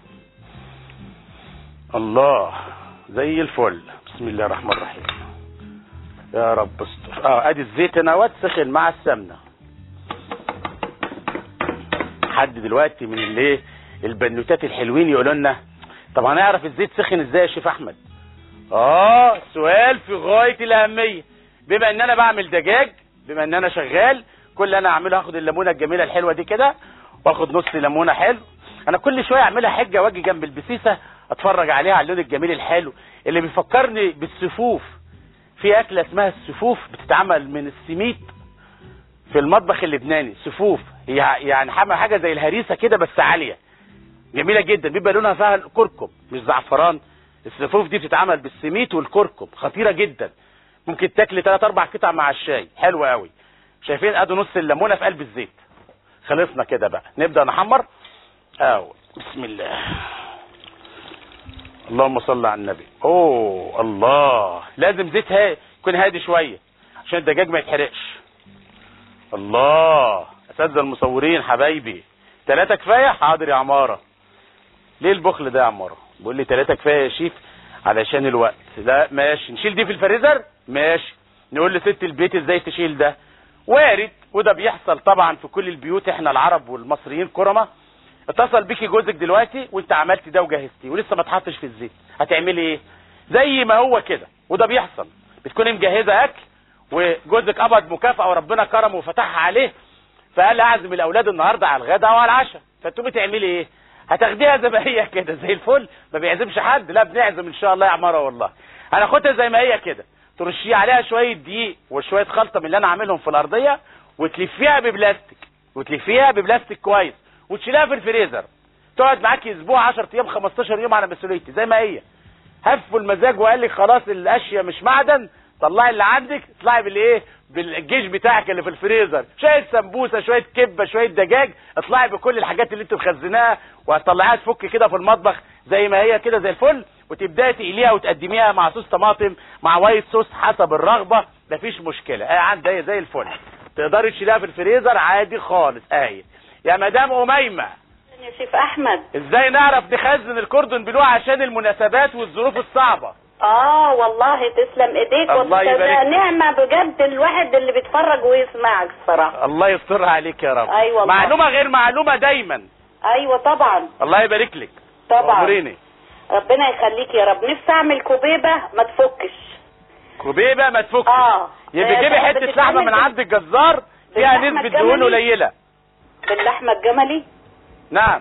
S1: الله زي الفل بسم الله الرحمن الرحيم يا رب استر اه ادي الزيت هنا اهوت سخن مع السمنه حد دلوقتي من اللي البنوتات الحلوين يقولوا لنا طب هنعرف الزيت سخن ازاي يا شيف احمد اه سؤال في غايه الاهميه بما ان انا بعمل دجاج بما ان انا شغال كل اللي انا اعمله هاخد الليمونه الجميله الحلوه دي كده واخد نص ليمونه حلو انا كل شويه اعملها حجه واجي جنب البسيسه اتفرج عليها على اللون الجميل الحلو اللي بيفكرني بالسفوف في اكله اسمها السفوف بتتعمل من السميد في المطبخ اللبناني سفوف هي يعني حاجه حاجه زي الهريسه كده بس عاليه جميله جدا بيبقى لونها فيها كركم مش زعفران السفوف دي بتتعمل بالسميت والكركم خطيره جدا ممكن تاكلي ثلاث اربع قطع مع الشاي حلوه قوي شايفين ادوا نص الليمونه في قلب الزيت خلصنا كده بقى نبدا نحمر اهو بسم الله اللهم صل على النبي اوه الله لازم زيت ها يكون هادي شويه عشان الدجاج ما يتحرقش الله اساتذه المصورين حبايبي ثلاثه كفايه حاضر يا عماره ليه البخل ده يا عماره بيقول لي ثلاثه كفايه يا شيف علشان الوقت لا ماشي نشيل دي في الفريزر ماشي نقول لست البيت ازاي تشيل ده وارد وده بيحصل طبعا في كل البيوت احنا العرب والمصريين كرمه اتصل بيكي جوزك دلوقتي وانت عملتي ده وجهزتيه ولسه ما اتحطش في الزيت هتعملي ايه زي ما هو كده وده بيحصل بتكوني مجهزه اكل وجوزك قبض مكافاه وربنا كرمه وفتحها عليه فقال اعزم الاولاد النهارده على الغداء وعلى العشاء فتقومي تعملي ايه هتاخديها زي ما هي كده زي الفل ما بيعزمش حد لا بنعزم ان شاء الله يا عماره والله هناخدها زي ما هي كده ترشي عليها شويه دقيق وشويه خلطه من اللي انا عاملهم في الارضيه وتلفيها ببلاستيك وتلفيها ببلاستيك كويس وتشيلها في الفريزر تقعد معاكي اسبوع 10 ايام 15 يوم على مسؤوليتي زي ما هي هفوا المزاج وقال لك خلاص الاشياء مش معدن طلعي اللي عندك اطلعي بالايه بالجيش بتاعك اللي في الفريزر شويه سمبوسه شويه كبه شويه دجاج اطلعي بكل الحاجات اللي انت مخزناها وهتطلعيها تفك كده في المطبخ زي ما هي كده زي الفل وتبداي تقليها وتقدميها مع صوص طماطم مع وايت صوص حسب الرغبه مفيش مشكله اه عندها زي الفل تقدري تشيليها في الفريزر عادي خالص اهي يا مدام اميمه
S2: يا شيف احمد
S1: ازاي نعرف نخزن الكوردون بلو عشان المناسبات والظروف الصعبه
S2: اه والله تسلم ايديك
S1: الله
S2: وتبقى
S1: يبارك فيك.
S2: نعمه بجد الواحد اللي بيتفرج ويسمعك الصراحه
S1: الله يسترها عليك يا رب
S2: أي والله.
S1: معلومه غير معلومه دايما
S2: ايوه طبعا
S1: الله يبارك لك
S2: طبعا
S1: أموريني.
S2: ربنا يخليك يا رب نفسي اعمل كوبيبه ما تفكش
S1: كوبيبه ما تفكش
S2: اه
S1: يبقى
S2: آه،
S1: جيبي
S2: بس
S1: حته
S2: بتتعمل
S1: لحمه من
S2: بال-
S1: عند الجزار فيها
S2: باللحمة
S1: نسبه دهون
S2: الجملي؟
S1: قليله
S2: باللحمه الجملي
S1: نعم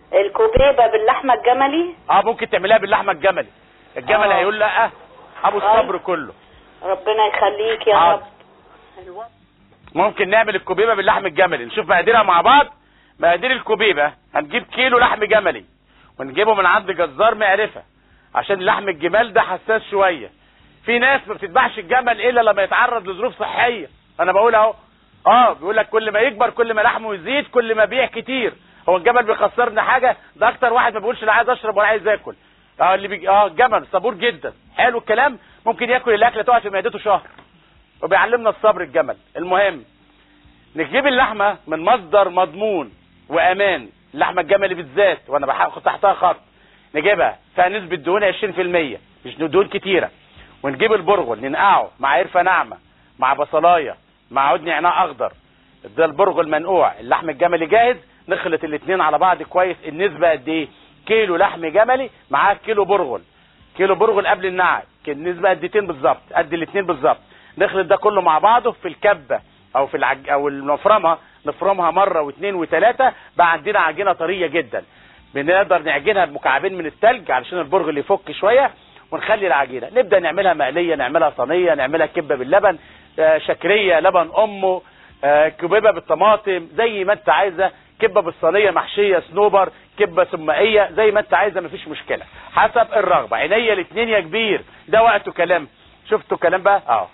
S2: الكوبيبه باللحمه الجملي
S1: اه ممكن تعملها باللحمه الجملي الجمل
S2: آه.
S1: هيقول لا ابو
S2: آه.
S1: الصبر كله
S2: ربنا يخليك يا
S1: حاضر.
S2: رب
S1: ممكن نعمل الكوبيبه باللحم الجملي نشوف مقاديرها مع بعض مقادير الكوبيبه هنجيب كيلو لحم جملي ونجيبه من عند جزار معرفه عشان لحم الجمال ده حساس شويه في ناس ما بتذبحش الجمل الا لما يتعرض لظروف صحيه انا بقول اهو اه بيقول لك كل ما يكبر كل ما لحمه يزيد كل ما بيع كتير هو الجمل بيخسرنا حاجه ده اكتر واحد ما بيقولش لا عايز اشرب ولا عايز اكل اه اللي بيجي اه الجمل صبور جدا حلو الكلام ممكن ياكل الاكله تقعد في معدته شهر وبيعلمنا الصبر الجمل المهم نجيب اللحمه من مصدر مضمون وامان اللحمه الجملي بالذات وانا بحط تحتها خط نجيبها فيها نسبه دهون 20% مش دهون كتيره ونجيب البرغل ننقعه مع قرفه ناعمه مع بصلايه مع عود نعناع اخضر ده البرغل منقوع اللحم الجملي جاهز نخلط الاثنين على بعض كويس النسبه قد ايه كيلو لحم جملي معاه كيلو برغل كيلو برغل قبل النقع النسبه قدتين بالظبط قد الاثنين بالظبط نخلط ده كله مع بعضه في الكبه او في العج... او المفرمه نفرمها مره واثنين وثلاثه بقى عندنا عجينه طريه جدا بنقدر نعجنها بمكعبين من التلج علشان البرغل يفك شويه ونخلي العجينه نبدا نعملها مقليه نعملها صينيه نعملها كبه باللبن آه، شكريه لبن امه آه، كبيبه بالطماطم زي ما انت عايزه كبه بالصينيه محشيه صنوبر كبه سمائيه زي ما انت عايزه مفيش مشكله حسب الرغبه عينيا الاثنين يا كبير ده وقته كلام شفتوا الكلام بقى اه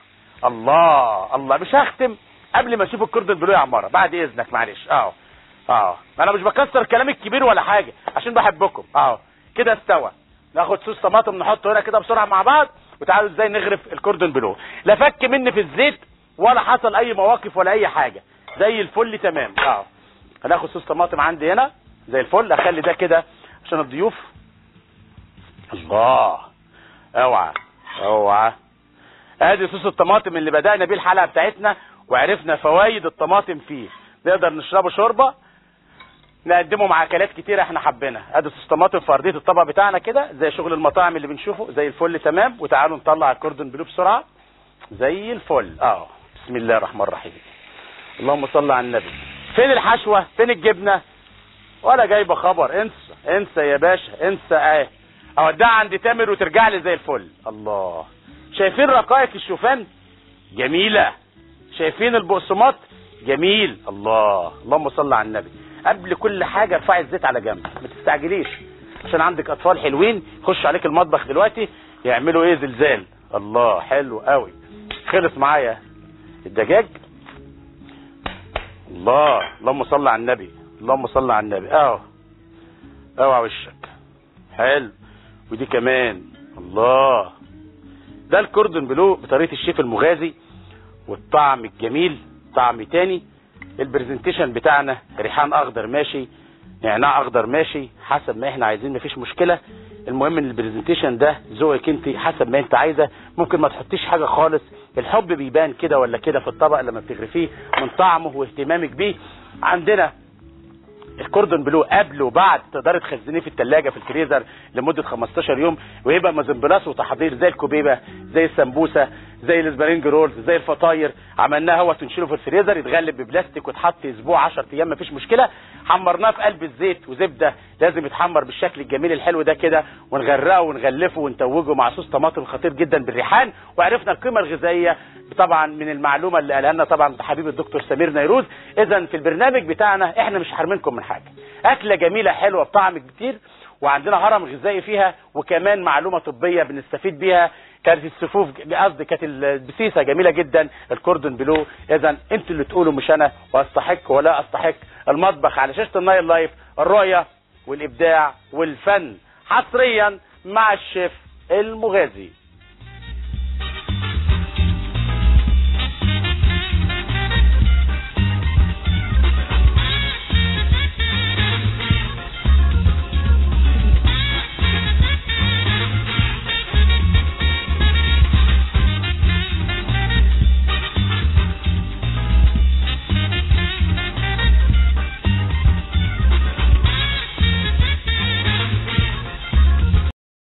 S1: الله الله مش هختم قبل ما اشوف الكوردن بلو يا عماره بعد اذنك معلش اه اه انا مش بكسر الكلام الكبير ولا حاجه عشان بحبكم اه كده استوى ناخد صوص طماطم نحطه هنا كده بسرعه مع بعض وتعالوا ازاي نغرف الكوردن بلو لا فك مني في الزيت ولا حصل اي مواقف ولا اي حاجه زي الفل تمام اه هناخد صوص طماطم عندي هنا زي الفل اخلي ده كده عشان الضيوف الله اوعى اوعى ادي صوص الطماطم اللي بدأنا بيه الحلقة بتاعتنا وعرفنا فوائد الطماطم فيه نقدر نشربه شوربة نقدمه مع اكلات كتيرة احنا حبينها ادي صوص طماطم في ارضية الطبق بتاعنا كده زي شغل المطاعم اللي بنشوفه زي الفل تمام وتعالوا نطلع الكوردون بلو بسرعة زي الفل اه بسم الله الرحمن الرحيم اللهم صل على النبي فين الحشوة فين الجبنة ولا جايبه خبر انسى انسى يا باشا انسى اه اودعها عند تامر وترجع لي زي الفل الله شايفين رقائق الشوفان جميلة شايفين البقسماط جميل الله اللهم صل على النبي قبل كل حاجة ارفعي الزيت على جنب ما تستعجليش عشان عندك اطفال حلوين يخشوا عليك المطبخ دلوقتي يعملوا ايه زلزال الله حلو قوي خلص معايا الدجاج الله اللهم صل على النبي اللهم صل على النبي اهو اوعى وشك حلو ودي كمان الله ده الكوردون بلو بطريقه الشيف المغازي والطعم الجميل طعم تاني البرزنتيشن بتاعنا ريحان اخضر ماشي نعناع اخضر ماشي حسب ما احنا عايزين مفيش مشكله المهم ان البرزنتيشن ده ذوقك انت حسب ما انت عايزه ممكن ما تحطيش حاجه خالص الحب بيبان كده ولا كده في الطبق لما بتغرفيه من طعمه واهتمامك بيه عندنا الكوردون بلو قبل وبعد تقدري تخزنيه في الثلاجه في الفريزر لمده 15 يوم ويبقى مزمبلاس وتحضير زي الكوبيبه زي السمبوسه زي الاسبرينج رولز زي الفطاير عملناه هو تنشيله في الفريزر يتغلب ببلاستيك وتحط اسبوع 10 ايام مفيش مشكله حمرناه في قلب الزيت وزبده لازم يتحمر بالشكل الجميل الحلو ده كده ونغرقه ونغلفه ونتوجه مع صوص طماطم خطير جدا بالريحان وعرفنا القيمه الغذائيه طبعا من المعلومه اللي قالها لنا طبعا حبيب الدكتور سمير نيروز اذا في البرنامج بتاعنا احنا مش حارمينكم من حاجه اكله جميله حلوه بطعم كتير وعندنا هرم غذائي فيها وكمان معلومه طبيه بنستفيد بيها كانت السفوف قصدي كانت البسيسه جميله جدا الكوردون بلو اذا انتوا اللي تقولوا مش انا واستحق ولا استحق المطبخ على شاشه النايل لايف الرؤيه والابداع والفن حصريا مع الشيف المغازي